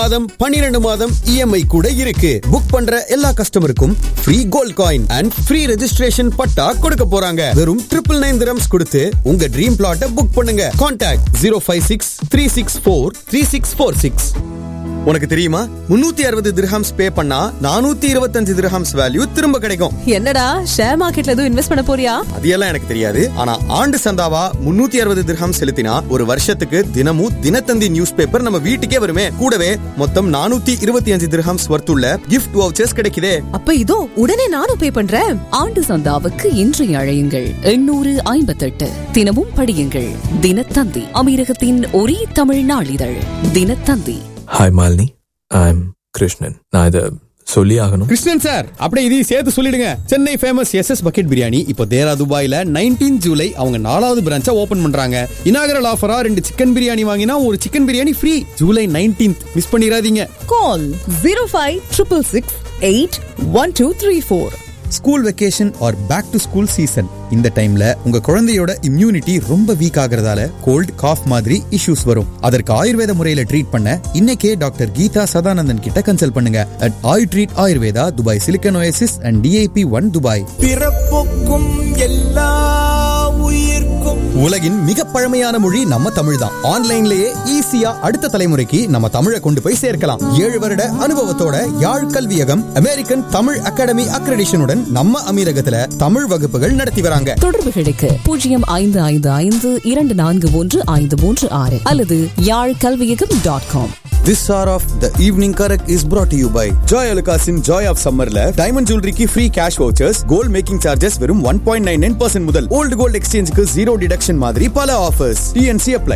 மாதம் பன்னிரண்டு மாதம் இஎம்ஐ கூட இருக்கு புக் பண்ற எல்லா கஸ்டமருக்கும் free gold coin and free registration patta கொடுக்க போறாங்க வெறும் ட்ரிபிள் நைன் திரம்ஸ் கொடுத்து உங்க ட்ரீம் பிளாட்டை புக் பண்ணுங்க contact zero five six three six four three six four six உனக்கு தெரியுமா முன்னூத்தி அறுபது திரஹாம்ஸ் பே பண்ணா நானூத்தி இருபத்தஞ்சு திரஹாம்ஸ் வேல்யூ திரும்ப கிடைக்கும் என்னடா ஷேர் மார்க்கெட்ல எதுவும் இன்வெஸ்ட் பண்ண போறியா அது எல்லாம் எனக்கு தெரியாது ஆனா ஆண்டு சந்தாவா முன்னூத்தி அறுபது திரஹாம் செலுத்தினா ஒரு வருஷத்துக்கு தினமும் தினத்தந்தி நியூஸ் பேப்பர் நம்ம வீட்டுக்கே வருமே கூடவே மொத்தம் நானூத்தி இருபத்தி அஞ்சு திரஹாம்ஸ் வர்த்துள்ள கிஃப்ட் வவுச்சர்ஸ் கிடைக்குதே அப்ப இதோ உடனே நானும் பே பண்றேன் ஆண்டு சந்தாவுக்கு இன்று அழையுங்கள் எண்ணூறு ஐம்பத்தெட்டு தினமும் படியுங்கள் தினத்தந்தி அமீரகத்தின் ஒரே தமிழ் நாளிதழ் Dinathanthi hi Malini I am Krishnan நான் இதை சொல்லி ஆகணும் கிருஷ்ணன் சார் அப்படியே இதையும் சேர்த்து சொல்லிடுங்க Chennai famous S S bucket biryani இப்போ தேரா துபாயில நைன்டீன் ஜூலை அவங்க நாலாவது பிரான்ச்சா ஓபன் பண்றாங்க இனாகரல் ஆஃபரா ரெண்டு சிக்கன் பிரியாணி வாங்கினா ஒரு chicken biryani free July nineteenth miss பண்ணிடாதீங்க call zero five triple six eight one two three four school vacation are back to school season இந்த டைம்ல உங்க குழந்தையோட இம்யூனிட்டி ரொம்ப வீக் ஆகுறதால கோல்ட் காஃப் மாதிரி இஷ்யூஸ் வரும் அதற்கு ஆயுர்வேத முறையில ட்ரீட் பண்ண இன்னைக்கே டாக்டர் கீதா சதானந்தன் கிட்ட கன்சல்ட் பண்ணுங்க at Ayu treat Ayurveda Dubai silicon oasis and DIP one Dubai பிறப்புக்கும் எல்லா உயிர்க்கும் உலகின் மிக பழமையான மொழி நம்ம தமிழ் தான் ஆன்லைன்லயே ஈஸியா அடுத்த தலைமுறைக்கு நம்ம தமிழை கொண்டு போய் சேர்க்கலாம் ஏழு வருட அனுபவத்தோட யாழ் கல்வியகம் அமெரிக்கன் தமிழ் அகாடமி அக்ரெடிஷனுடன் நம்ம அமீரகத்துல தமிழ் வகுப்புகள் நடத்தி வராங்க தொடர்புகளுக்கு பூஜ்ஜியம் ஐந்து ஐந்து ஐந்து இரண்டு நான்கு ஒன்று ஐந்து மூன்று ஆறு அல்லது Yazh Kalviyagam dot com this hour of the evening correct is brought to you by Joy அலுகாஸின் ஜாய் ஆஃப் சம்மர்ல டைமண்ட் ஜுவல்லரிக்கு free cash vouchers gold making charges வெறும் one point nine nine percent முதல் ஓல்டு கோல்ட் எக்ஸ்சேஞ்சுக்கு ஜீரோ டிடக்ஷன் மாதிரி பல offers TNC apply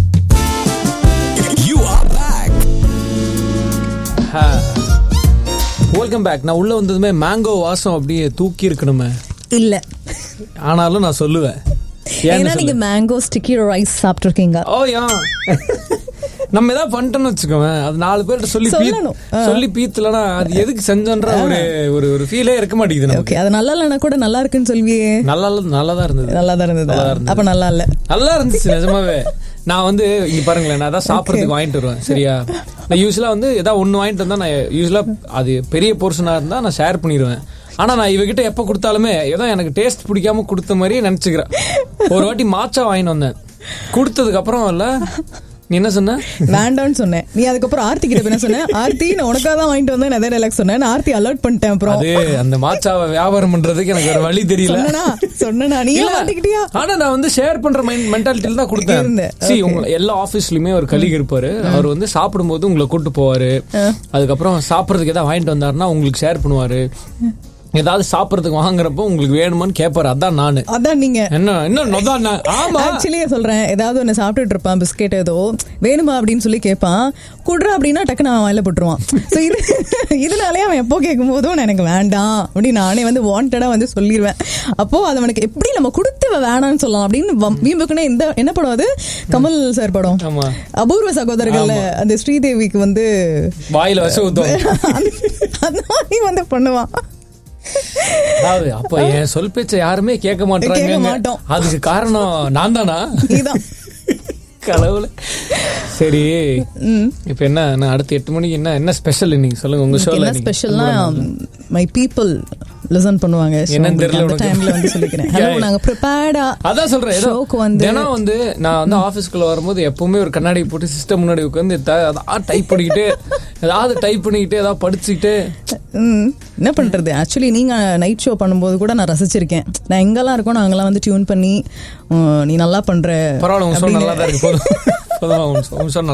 you are back welcome back நான் உள்ள வந்ததுமே மேங்கோ வாசம் அப்படியே தூக்கி இருக்கணுமே இல்ல ஆனாலும் நான் சொல்லுவேன் ஏன்னு ஏன்னா நீங்க சொல்லு. மேங்கோ ஸ்டிக்கி ரைஸ் சாப்பிட்டுருக்கீங்க ஓ யா நம்ம ஏதாவது பண்ணிட்டோம்னு வச்சுக்கோங்க அது நாலு பேர்கிட்ட சொல்லி பீ- சொல்லணும். ஆ. சொல்லி பீத்தலனா அது எதுக்கு செஞ்சோன்ற ஒரு ஒரு ஒரு ஃபீலே இருக்க மாட்டேங்குது நமக்கு ஓகே அது நல்லா இல்லைன்னா கூட நல்லா இருக்குன்னு சொல்வியே நல்லா இல்ல- நல்லா தான் இருந்தது நல்லா தான் இருந்ததா நல்லா இருந்தது. அப்ப நல்லா இல்ல நல்லா இருந்துச்சு நிஜமாவே நான் வந்து இங்க பாருங்களேன் நான் ஏதாவது சாப்பிட்றதுக்கு வாங்கிட்டு வருவேன் சரியா நான் யூஸ்வலா வந்து ஏதாவது ஒண்ணு வாங்கிட்டு வந்தா நான் யூஸ்வலா அது பெரிய போர்ஷனா இருந்தா நான் ஷேர் பண்ணிடுவேன் ஆனா நான் இவகிட்ட எப்ப கொடுத்தாலுமே ஏதோ எனக்கு டேஸ்ட் பிடிக்காம கொடுத்த மாதிரியே நினைச்சுக்கிறேன் ஒரு வாட்டி மாச்சா வாங்கிட்டு வந்தேன் கொடுத்ததுக்கு அப்புறம் இல்ல நீ என்ன சொன்ன வேண்டாம்னு சொன்னேன் நீ அதுக்கப்புறம் ஆர்த்தி கிட்ட போய் என்ன சொன்ன ஆர்த்தி நான் உனக்காக தான் வாங்கிட்டு வந்தேன் நான் டைலாக் சொன்னேன் நான் ஆர்த்தி அலர்ட் பண்ணிட்டேன் அப்புறம் அது அந்த மாச்சாவை வியாபாரம் பண்றதுக்கு எனக்கு ஒரு வழி தெரியல சொன்னனா சொன்னனா நீ இல்ல. மாட்டிக்கிட்டியா ஆனா நான் வந்து ஷேர் பண்ற மென்டாலிட்டியில தான் கொடுத்தேன் இருந்தேன். சி Okay. உங்க எல்லா ஆபீஸ்லயுமே ஒரு கலீக் இருப்பாரு அவர் வந்து சாப்பிடும்போது உங்களை கூட்டு போவாரு அதுக்கப்புறம் சாப்பிடறதுக்கு ஏதாவது வாங்கிட்டு வந்தாருன்னா உங்களுக்கு ஷேர் பண்ணுவாரு ஏதாவது சாப்பிடறதுக்கு வாங்குறப்போ உங்களுக்கு வேணுமான்னு கேட்பாரு அதான் நானு அதான் நீங்க என்ன என்ன நொதான் நான். ஆமா ஆக்சுவலி சொல்றேன் ஏதாவது ஒன்னு சாப்பிட்டுட்டு இருப்பான் பிஸ்கெட் ஏதோ வேணுமா அப்படின்னு சொல்லி கேட்பான் குடுறா அப்படின்னா டக்கு நான் வாயில போட்டுருவான் ஸோ இது இதனாலே அவன் எப்போ கேட்கும் போதும் எனக்கு வேண்டாம் அப்படின்னு நானே வந்து வாண்டடா வந்து சொல்லிடுவேன் அப்போ அது அவனுக்கு எப்படி நம்ம கொடுத்து இவன் வேணாம்னு சொல்லலாம் அப்படின்னு வம்- வீம்புக்குன்னே இந்த என்ன படம் அது கமல் சார் படம் ஆமா அபூர்வ சகோதரர்கள்ல அந்த ஸ்ரீதேவிக்கு வந்து வாயில வச ஊத்தும் அந்த மாதிரி வந்து பண்ணுவான் அதாவது அப்ப என் சொல் பேச்ச யாருமே கேட்க கேட்க மாட்டாங்க மாட்டோம். அதுக்கு காரணம் நான் தானா நீதான் கடவுள சரி இப்ப என்ன நான் அடுத்த எட்டு மணிக்கு என்ன என்ன ஸ்பெஷல் இன்னைக்கு சொல்லுங்க உங்க ஷோல என்ன ஸ்பெஷல்னா மை பீப்புள் லிசன் பண்ணுவாங்க So, என்னன்னு உங்களுக்கு தெரியல அந்த உனக்கு. டைம்ல வந்து சொல்லிக்கிறேன் ஹலோ நாங்க ப்ரிப்பேர்டா அதான் சொல்றேன் ஏதோ ஷோக்கு வந்து தினம் வந்து நான் வந்து ஆபீஸ்க்குள்ள வரும்போது எப்பவுமே ஒரு கண்ணாடி போட்டு சிஸ்டம் முன்னாடி உட்காந்து ஏதாவது டைப் பண்ணிக்கிட்டு ஏதாவது டைப் பண்ணிக்கிட்டு ஏதாவது படிச்சுக்கிட்டு ம், என்ன பண்றது ஆக்சுவலி நீங்க நைட் ஷோ பண்ணும்போது கூட நான் ரசிச்சிருக்கேன் நான் எங்கெல்லாம் இருக்கோ நான் அங்கெல்லாம் வந்து டியூன் பண்ணி உம், நீ நல்லா பண்ற பரவாயில்ல உங்க ஷோ அப்படின்னு. நல்லா தான் இருக்கு போதும் போதுமா உங்க show- உங்க show